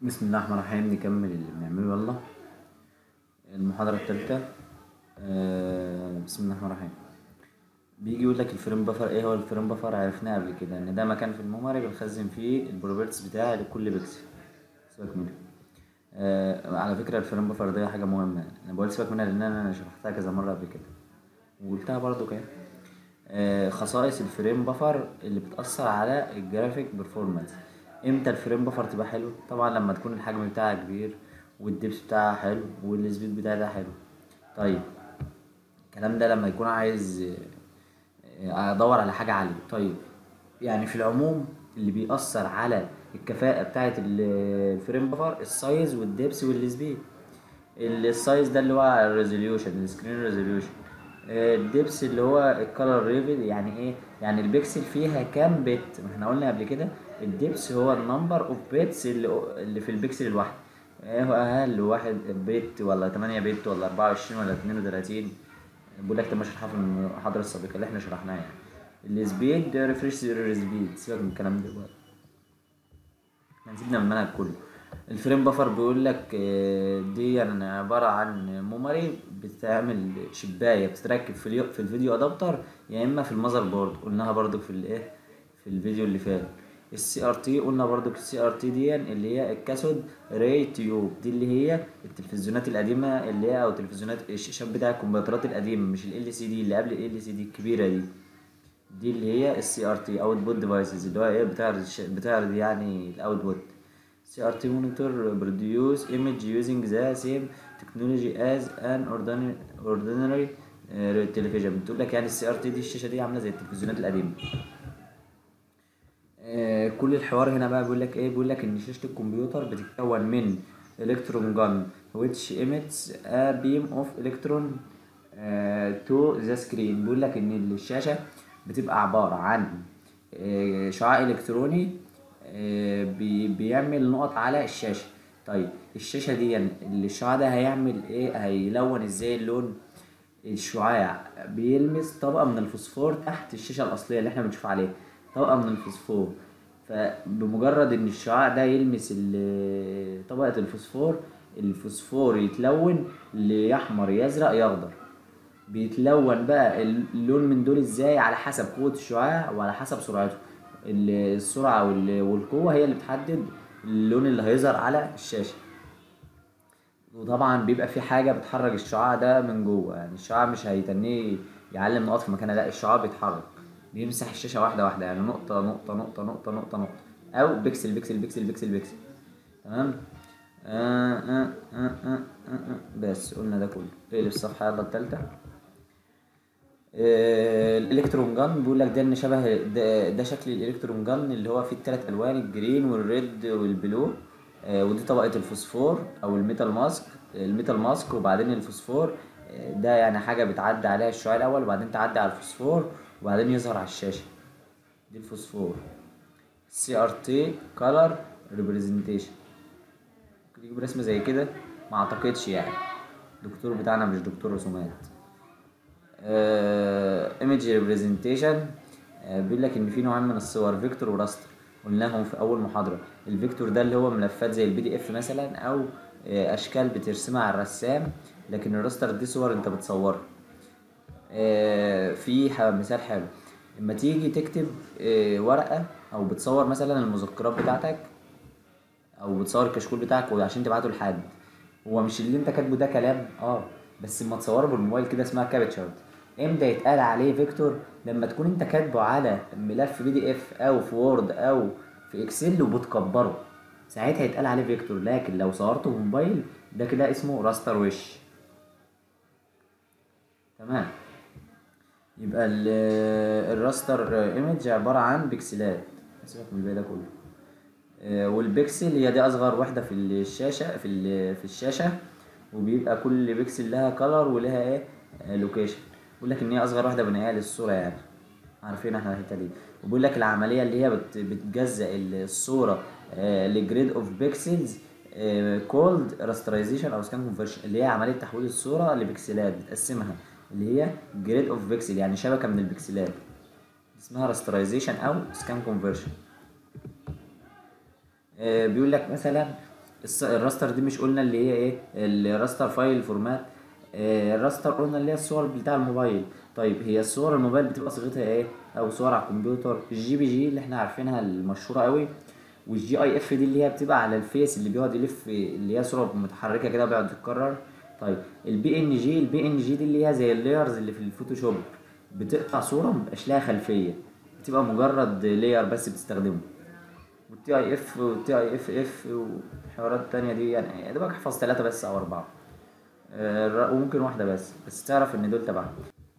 بسم الله الرحمن الرحيم نكمل اللي بنعمله يلا المحاضرة التالتة آه، بسم الله الرحمن الرحيم بيجي يقول لك الفريم بفر ايه هو الفريم بفر عرفناه قبل كده ان ده مكان في الميموري بنخزن فيه البروبرتيز بتاعي لكل بيكسل سيبك منها آه على فكرة الفريم بفر دي حاجة مهمة انا بقول سيبك منها لان انا شرحتها كذا مرة قبل كده وقلتها برضو كده آه خصائص الفريم بفر اللي بتأثر على الجرافيك برفورمانس امتى الفريم بفر تبقى حلو طبعا لما تكون الحجم بتاعها كبير والدبس بتاعها حلو والسبيد بتاعها ده حلو طيب الكلام ده لما يكون عايز آه، ادور على حاجة عالية طيب يعني في العموم اللي بيأثر على الكفاءة بتاعة ال- الفريم بفر السايز والدبس والسبيد السايز ده اللي هو الريزوليوشن السكرين ريزوليوشن الدبس اللي هو الكالر ريفل يعني ايه يعني البكسل فيها كام بت ما احنا قلنا قبل كده الدبس هو النمبر اوف بيتس اللي, اللي في البكسل الواحد ايه هو هل واحد بت ولا 8 بت ولا 24 ولا 32 بقول لك تم شرحها في المحاضرة السابقة اللي احنا شرحناها يعني السبيد ريفرش سبيد سيبك من الكلام ده دلوقتي احنا نسيبنا من المنهج كله الفريم بفر بيقول لك آه، دي يعني عبارة عن ميموري بتعمل شباية بتتركب في اليو- في الفيديو ادابتر يا اما في المذر بورد قلناها برضو في الايه في الفيديو اللي فات السي ار تي قلنا برضو السي ار تي دي اللي هي الكاثود راي تيوب دي اللي هي التلفزيونات القديمة اللي هي او تلفزيونات الشاشات بتاع الكمبيوترات القديمة مش ال سي دي اللي قبل ال سي دي الكبيرة دي دي اللي هي السي ار تي اوتبوت ديفايسز اللي هو ايه بتعرض الش- بتعرض يعني الاوتبوت سي ار تي مونيتور بروديوس ايمج يوزنج ذا سيم تكنولوجي از ان اوردينري تلفزيون بتقول لك يعني السي ار تي دي الشاشه دي عامله زي التلفزيونات القديمه آه، كل الحوار هنا بقى بيقول لك ايه بيقول لك ان شاشه الكمبيوتر بتتكون من الكترون جان which emits a beam of electron آه، to the screen بيقول لك ان الشاشه بتبقى عباره عن آه، شعاع الكتروني آه، بي- بيعمل نقط على الشاشه طيب الشاشه دي يعني الشعاع ده هيعمل ايه هيلون ازاي اللون الشعاع بيلمس طبقة من الفوسفور تحت الشاشة الأصلية اللي احنا بنشوف عليها طبقة من الفوسفور فبمجرد إن الشعاع ده يلمس ال- طبقة الفوسفور الفوسفور يتلون ليحمر يزرق يخضر بيتلون بقى اللون من دول ازاي على حسب قوة الشعاع وعلى حسب سرعته ال- السرعة وال- والقوة هي اللي بتحدد اللون اللي هيظهر على الشاشة وطبعا بيبقى في حاجة بتحرك الشعاع ده من جوه يعني الشعاع مش هيتنيه يعلم نقط في مكانها لا الشعاع بيتحرك بيمسح الشاشة واحدة واحدة يعني نقطة نقطة نقطة نقطة نقطة نقطة أو بيكسل بيكسل بيكسل بيكسل بيكسل تمام آه آه آه آه آه آه. بس قلنا ده كله اقلب الصفحة يلا التالتة آه، الالكترون جان بيقول لك ده ان شبه ده, ده شكل الالكترون جان اللي هو فيه الثلاث الوان الجرين والريد والبلو آه، ودي طبقة الفوسفور او الميتال ماسك الميتال ماسك وبعدين الفوسفور آه، ده يعني حاجة بتعدي عليها الشعاع الاول وبعدين تعدي على الفوسفور وبعدين يظهر على الشاشة دي الفوسفور سي ار تي كولر ريبريزنتيشن يجيب رسمة زي كده ما اعتقدش يعني الدكتور بتاعنا مش دكتور رسومات ايمج ريبريزنتيشن بيقول لك ان في نوعين من الصور فيكتور وراستر قلناهم في اول محاضره الفيكتور ده اللي هو ملفات زي البي دي اف مثلا او آه، اشكال بترسمها على الرسام لكن الراستر دي صور انت بتصورها آه، في ح- مثال حلو لما تيجي تكتب آه، ورقه او بتصور مثلا المذكرات بتاعتك او بتصور الكشكول بتاعك عشان تبعته لحد هو مش اللي انت كاتبه ده كلام اه بس اما تصوره بالموبايل كده اسمها كابتشر امتى يتقال عليه فيكتور لما تكون انت كاتبه على ملف بي دي اف او في وورد او في اكسل وبتكبره ساعتها يتقال عليه فيكتور لكن لو صورته بموبايل ده كده اسمه راستر وش تمام يبقى ال- الراستر ايمج عبارة عن بكسلات سيبك من الباقي ده كله آه، والبكسل هي دي اصغر وحده في الشاشه في ال- في الشاشه وبيبقى كل بكسل لها كلر ولها ايه لوكيشن بيقول لك ان هي اصغر وحده بنلاقيها للصوره يعني عارفين احنا الحته دي وبيقول لك العمليه اللي هي بت- بتجزأ الصوره لجريد اوف بيكسلز كولد راسترايزيشن او سكان كونفرشن اللي هي عمليه تحويل الصوره لبكسلات بتقسمها اللي هي جريد اوف بيكسل يعني شبكه من البكسلات اسمها راسترايزيشن او سكان كونفرشن آه، بيقول لك مثلا الس- الراستر دي مش قلنا اللي هي ايه الراستر فايل فورمات آه، الراستر قلنا اللي هي الصور بتاع الموبايل طيب هي الصور الموبايل بتبقى صيغتها ايه او صور على الكمبيوتر الجي بي جي اللي احنا عارفينها المشهوره قوي والجي اي اف دي اللي هي بتبقى على الفيس اللي بيقعد يلف اللي هي صوره متحركه كده بيقعد يتكرر طيب البي ان جي البي ان جي دي اللي هي زي اللايرز اللي في الفوتوشوب بتقطع صوره مبقاش لها خلفيه بتبقى مجرد لاير بس بتستخدمه والتي اي اف والتي اي اف اف والحوارات التانية دي يعني يا دوبك احفظ ثلاثة بس او اربعة آه، الر- وممكن واحدة بس بس تعرف ان دول تبعها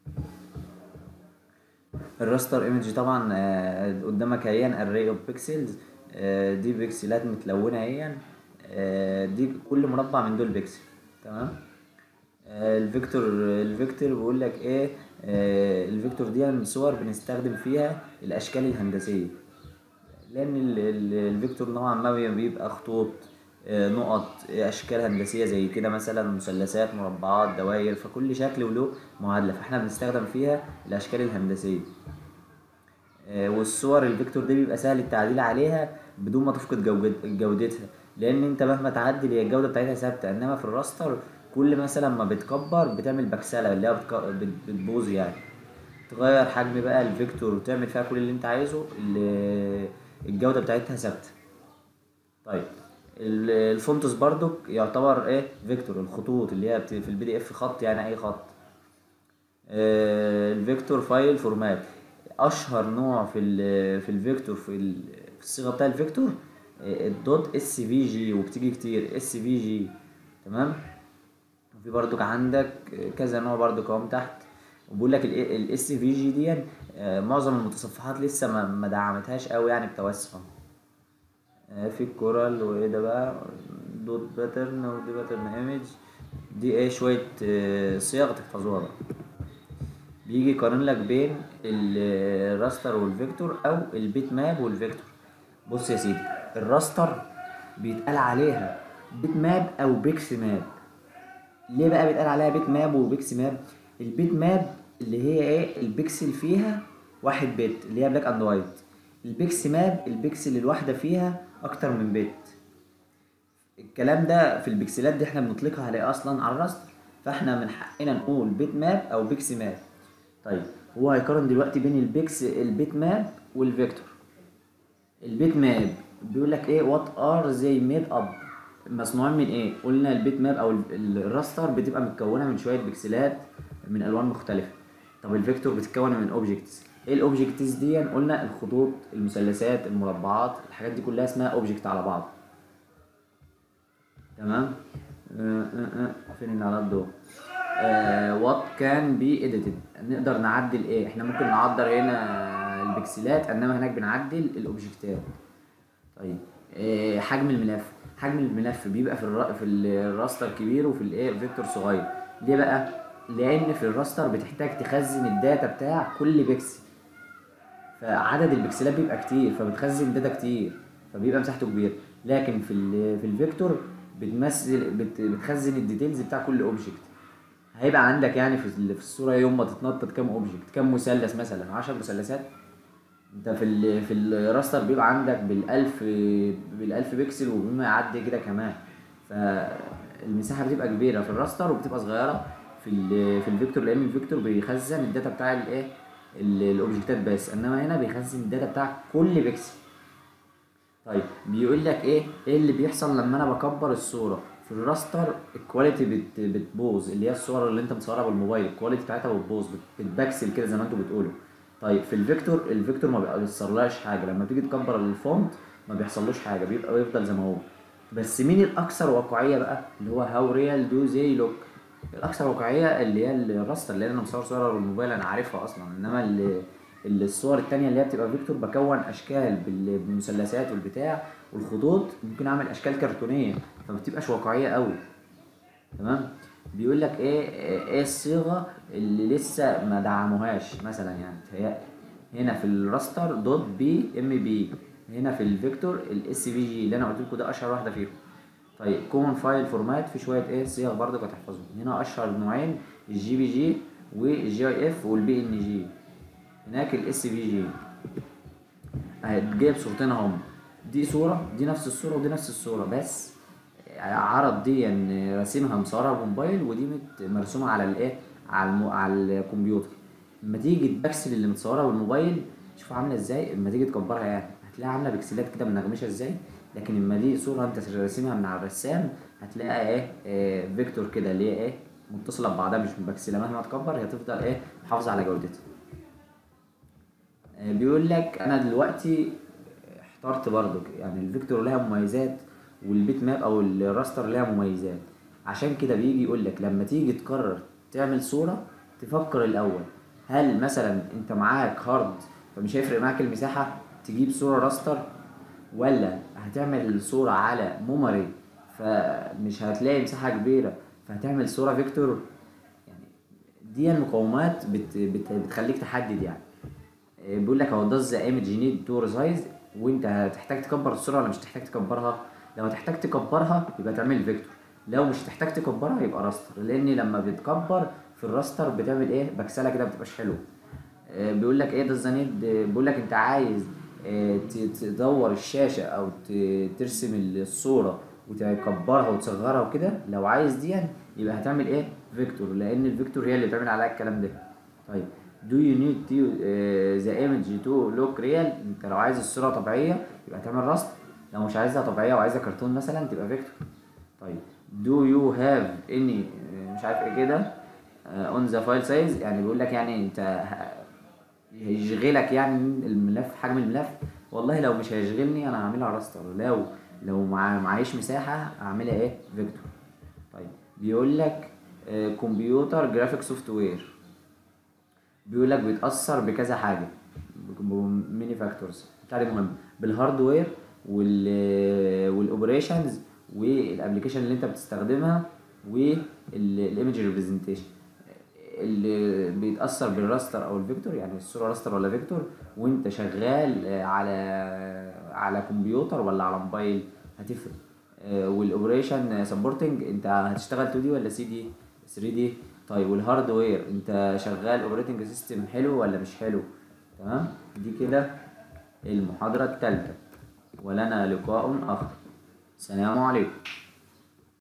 الراستر ايمج طبعا آه، قدامك اهيا اري اوف بيكسلز دي بيكسلات متلونة اهيا آه، دي كل مربع من دول بيكسل تمام آه، الفيكتور الفيكتور بيقول لك ايه آه، الفيكتور دي صور بنستخدم فيها الاشكال الهندسيه لان ال- ال- الفيكتور نوعا ما بي- بيبقى خطوط آه، نقط آه، اشكال هندسيه زي كده مثلا مثلثات مربعات دوائر فكل شكل وله معادله فاحنا بنستخدم فيها الاشكال الهندسيه آه، والصور الفيكتور دي بيبقى سهل التعديل عليها بدون ما تفقد جودت- جودتها لان انت مهما تعدل هي الجوده بتاعتها ثابته انما في الراستر كل مثلا ما بتكبر بتعمل بكسله اللي هي بتك- بت- بتبوظ يعني تغير حجم بقى الفيكتور وتعمل فيها كل اللي انت عايزه اللي الجوده بتاعتها ثابته طيب ال- الفونتوس برضو يعتبر ايه فيكتور الخطوط اللي هي بت- في البي دي اف خط يعني اي خط آه، الفيكتور فايل فورمات اشهر نوع في ال في الفيكتور في ال- في الصيغه بتاع الفيكتور آه، الدوت اس في جي وبتيجي كتير اس في جي تمام وفي برضك عندك كذا نوع برضك اهو تحت وبيقول لك الاس في جي دي آه، معظم المتصفحات لسه ما ما دعمتهاش قوي يعني بتوسع آه، في الكورال وايه ده بقى دوت باترن ودي باترن ايمج دي ايه شويه آه، صيغ تحفظوها بقى بيجي يقارن لك بين ال- الراستر والفيكتور او البيت ماب والفيكتور بص يا سيدي الراستر بيتقال عليها بيت ماب او بيكس ماب ليه بقى بيتقال عليها بيت ماب وبيكس ماب البيت ماب اللي هي ايه البيكسل فيها واحد بت اللي هي بلاك اند وايت البيكس ماب البيكسل الواحده فيها اكتر من بت الكلام ده في البكسلات دي احنا بنطلقها عليه اصلا على الراستر فاحنا من حقنا نقول بيت ماب او بيكس ماب طيب هو هيقارن دلوقتي بين البيكس البيت ماب والفيكتور البيت ماب بيقول لك ايه وات ار زي ميد اب مصنوعين من ايه قلنا البيت ماب او ال- ال- الراستر بتبقى متكونه من شويه بكسلات من الوان مختلفه طب الفيكتور بتتكون من اوبجكتس ايه الاوبجكتس دي قلنا الخطوط المثلثات المربعات الحاجات دي كلها اسمها اوبجكت على بعض تمام آه، آه، آه، فين العدد دول وات كان بي اديتد نقدر نعدل ايه احنا ممكن نعدل هنا البكسلات انما هناك بنعدل الاوبجكتات طيب آه، حجم الملف حجم الملف بيبقى في الر... في الراستر كبير وفي الايه فيكتور صغير ليه بقى لان في الراستر بتحتاج تخزن الداتا بتاع كل بيكسل فعدد البكسلات بيبقى كتير فبتخزن داتا كتير فبيبقى مساحته كبيره لكن في ال في الفيكتور بتمثل بت بتخزن الديتيلز بتاع كل اوبجكت هيبقى عندك يعني في ال- في الصوره يوم ما تتنطط كام اوبجكت كام مثلث مثلا 10 مثلثات انت في ال في الراستر بيبقى عندك بالالف بالالف بكسل وبما يعدي كده كمان فالمساحه بتبقى كبيره في الراستر وبتبقى صغيره في ال في الفيكتور لان الفيكتور بيخزن الداتا بتاع الايه ال- الاوبجكتات بس انما هنا بيخزن الداتا بتاع كل بكسل طيب بيقول لك ايه ايه اللي بيحصل لما انا بكبر الصوره في الراستر الكواليتي بت بتبوظ اللي هي الصور اللي انت مصورها بالموبايل الكواليتي بتاعتها بتبوظ بت- بتبكسل كده زي ما انتوا بتقولوا طيب في الفيكتور الفيكتور ما بيحصلهاش حاجه لما تيجي تكبر الفونت ما بيحصلوش حاجه بيبقى بيفضل زي ما هو بس مين الاكثر واقعيه بقى اللي هو هاو ريال دو زي لوك الاكثر واقعيه اللي هي الراستر اللي انا مصور صوره بالموبايل انا عارفها اصلا انما اللي اللي الصور التانية اللي هي بتبقى فيكتور بكون اشكال بال- بالمثلثات والبتاع والخطوط ممكن اعمل اشكال كرتونيه فما بتبقاش واقعيه قوي تمام بيقول لك ايه ايه الصيغه اللي لسه ما دعموهاش مثلا يعني تهيألي هنا في الراستر دوت بي ام بي هنا في الفيكتور الاس بي جي اللي انا قلت لكم ده اشهر واحده فيهم طيب كومن فايل فورمات في شويه ايه صيغ برضه هتحفظهم هنا اشهر نوعين الجي بي جي والجي اي اف والبي ان جي هناك الاس بي جي اهي جايب صورتين اهم دي صوره دي نفس الصوره ودي نفس الصوره بس عرض دي ان راسمها مصورها بموبايل ودي مت- مرسومه على الايه على الم... على الكمبيوتر لما تيجي تبكسل اللي متصوره بالموبايل شوف عامله ازاي لما تيجي تكبرها يعني هتلاقيها عامله بكسلات كده منغمشه ازاي لكن لما دي صوره انت راسمها من على الرسام هتلاقيها ايه, إيه فيكتور كده اللي هي ايه متصله ببعضها مش مبكسله مهما تكبر هي تفضل ايه محافظه على جودتها آه، بيقول لك انا دلوقتي احترت برضك يعني الفيكتور لها مميزات والبيت ماب او الراستر لها مميزات عشان كده بيجي يقول لك لما تيجي تقرر تعمل صورة تفكر الاول هل مثلا انت معاك هارد فمش هيفرق معاك المساحة تجيب صورة راستر ولا هتعمل صورة على ميموري فمش هتلاقي مساحة كبيرة فهتعمل صورة فيكتور يعني دي المقومات بت بت بتخليك تحدد يعني آه، بيقول لك هو does the image need to resize وانت هتحتاج تكبر الصورة ولا مش هتحتاج تكبرها لو هتحتاج تكبرها يبقى تعمل فيكتور لو مش هتحتاج تكبرها يبقى راستر لان لما بتكبر في الراستر بتعمل ايه بكسله كده بتبقاش حلوه آه، بيقول لك ايه does the need بيقول لك انت عايز آه، ت- تدور الشاشة او ت- ترسم الصورة وتكبرها وتصغرها وكده لو عايز دي يعني يبقى هتعمل ايه فيكتور لان الفيكتور هي اللي بتعمل عليها الكلام ده طيب do you need to uh, the image to look real انت لو عايز الصورة طبيعية يبقى هتعمل راست لو مش عايزها طبيعية وعايزها كرتون مثلا تبقى فيكتور طيب do you have any آه، مش عارف ايه كده آه، on the file size يعني بيقول لك يعني انت ه- هيشغلك يعني الملف حجم الملف والله لو مش هيشغلني انا هعملها راستر لو لو مع معيش مساحة هعملها ايه فيكتور طيب بيقول لك آه، كمبيوتر جرافيك سوفت وير بيقول لك بيتأثر بكذا حاجة ميني فاكتورز بتاع دي مهم بالهاردوير وال والاوبريشنز والابلكيشن اللي انت بتستخدمها والايمج ريبريزنتيشن اللي بيتأثر بالراستر او الفيكتور يعني الصورة راستر ولا فيكتور وانت شغال آه، على على كمبيوتر ولا على موبايل هتفرق والاوبريشن سبورتنج انت هتشتغل 2 دي ولا سي دي 3 دي طيب والهاردوير انت شغال اوبريتنج سيستم حلو ولا مش حلو تمام دي كده المحاضرة الثالثة ولنا لقاء آخر السلام عليكم